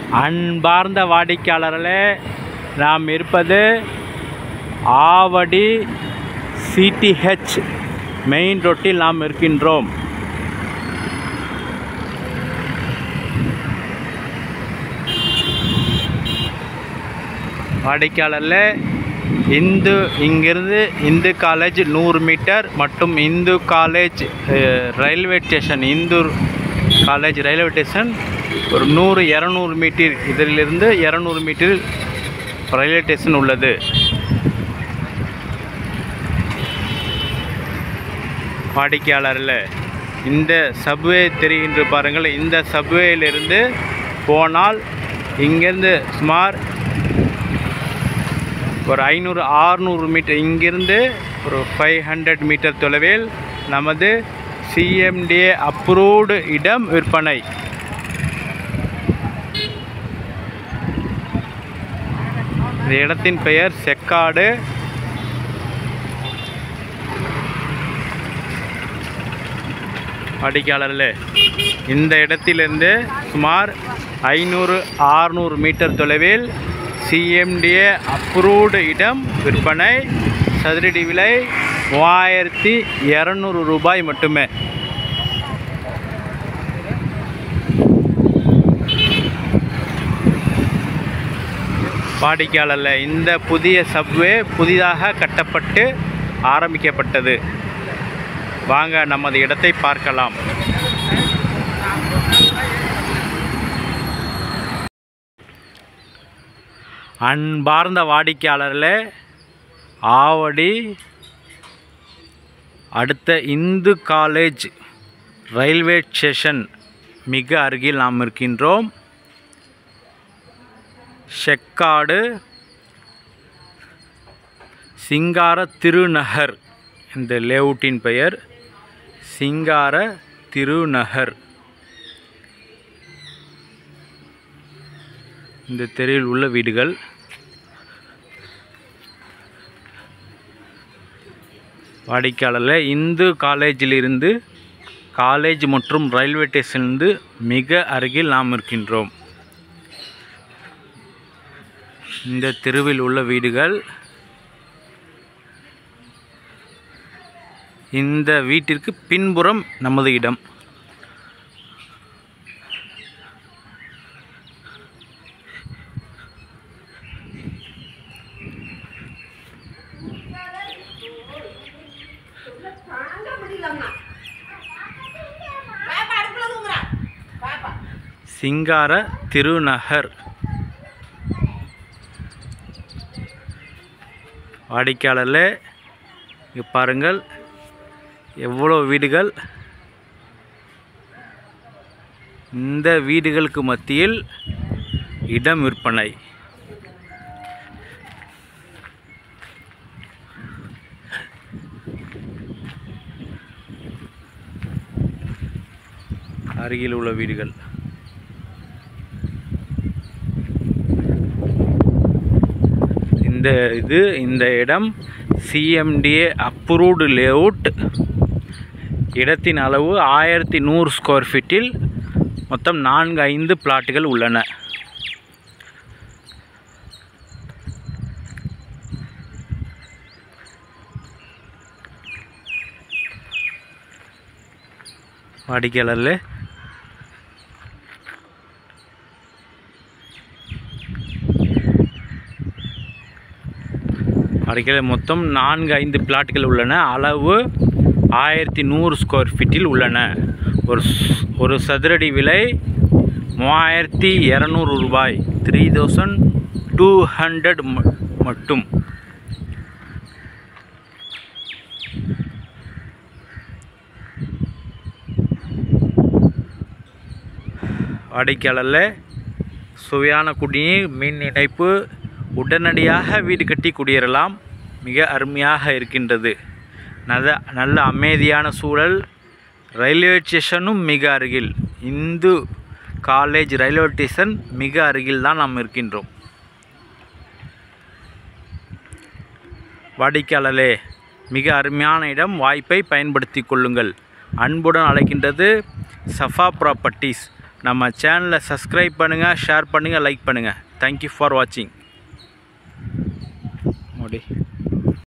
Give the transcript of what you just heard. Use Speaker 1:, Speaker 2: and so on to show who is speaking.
Speaker 1: அன்பார்ந்த வாடிக்கையாளர்களே நாம் இருப்பது ஆவடி சிடிஹெச் மெயின் ரோட்டில் நாம் இருக்கின்றோம் வாடிக்கையாளரில் இந்து இங்கிருந்து இந்து காலேஜ் நூறு மீட்டர் மற்றும் இந்து காலேஜ் அஹ், railway station Indore college railway station ஒரு நூறு இரநூறு மீட்டர் இதிலிருந்து இரநூறு மீட்டர் ரயில்வே ஸ்டேஷன் உள்ளது வாடிக்கையாளரில் இந்த சப்வே தெரிகின்ற பாருங்கள் இந்த சப்வேயிலிருந்து போனால் இங்கேருந்து சுமார் ஒரு ஐநூறு ஆறுநூறு மீட்டர் இங்கிருந்து ஒரு ஃபைவ் ஹண்ட்ரட் மீட்டர் தொலைவில் நமது சிஎம்டிஏ அப்ரூவ்டு இடம் விற்பனை இந்த இடத்தின் பெயர் செக்காடு வாடிக்கையாளர்களே இந்த இடத்திலிருந்து சுமார் ஐநூறு ஆறுநூறு மீட்டர் தொலைவில் சிஎம்டிஏ அப்ரூவ்டு இடம் விற்பனை சதுரடி விலை மூவாயிரத்தி இரநூறு ரூபாய் மட்டுமே வாடிக்கையாளரில் இந்த புதிய சப்வே புதிதாக கட்டப்பட்டு ஆரம்பிக்கப்பட்டது வாங்க நமது இடத்தை பார்க்கலாம் அன்பார்ந்த வாடிக்கையாளர்களே ஆவடி அடுத்த இந்து காலேஜ் ரயில்வே ஸ்டேஷன் மிக அருகில் நாம் இருக்கின்றோம் செக்காடு சிங்கார திருநகர் இந்த லேஅவுட்டின் பெயர் சிங்கார திருநகர் இந்த தெருவில் உள்ள வீடுகள் வாடிக்கையாளரில் இந்து காலேஜிலிருந்து காலேஜ் மற்றும் ரயில்வே ஸ்டேஷனிலிருந்து மிக அருகில் நாம் இருக்கின்றோம் இந்த தெருவில் உள்ள வீடுகள் இந்த வீட்டிற்கு பின்புறம் நமது இடம்
Speaker 2: தாங்க முடியலம்மா பாப்பா அடுப்புல தூங்குறா பாப்பா
Speaker 1: சிங்கார திருநகர் வாடிக்கையாளரில் இங்கே பாருங்கள் எவ்வளோ வீடுகள் இந்த வீடுகளுக்கு மத்தியில் இடம் விற்பனை அருகில் உள்ள வீடுகள் இந்த இது இந்த இடம் சிஎம்டிஏ அப்ரூவ்டு லேஅவுட் இடத்தின் அளவு ஆயிரத்தி நூறு ஸ்கொயர் ஃபீட்டில் மொத்தம் நான்கு ஐந்து பிளாட்டுகள் உள்ளன வாடிக்கையாளரில் அடிக்கல மொத்தம் நான்கு ஐந்து பிளாட்டுகள் உள்ளன அளவு ஆயிரத்தி நூறு ஸ்கொயர் ஃபீட்டில் உள்ளன ஒரு ஸ்- ஒரு சதுரடி விலை மூவாயிரத்தி இரநூறு ரூபாய் த்ரீ தௌசண்ட் டூ ஹண்ட்ரட் மட்டும் வாடிக்கையாளரில் சுவையான குடிநீர் மின் இணைப்பு உடனடியாக வீடு கட்டி குடியேறலாம் மிக அருமையாக இருக்கின்றது நல்ல நல்ல அமைதியான சூழல் ரயில்வே ஸ்டேஷனும் மிக அருகில் இந்து காலேஜ் ரயில்வே ஸ்டேஷன் மிக அருகில் தான் நாம் இருக்கின்றோம் வாடிக்கையாளரே மிக அருமையான இடம் வாய்ப்பை பயன்படுத்தி கொள்ளுங்கள் அன்புடன் அழைக்கின்றது சஃபா ப்ராப்பர்ட்டிஸ் நம்ம சேனலை சப்ஸ்கிரைப் பண்ணுங்கள் ஷேர் பண்ணுங்கள் லைக் பண்ணுங்கள் தேங்க்யூ ஃபார் வாட்சிங் மோடி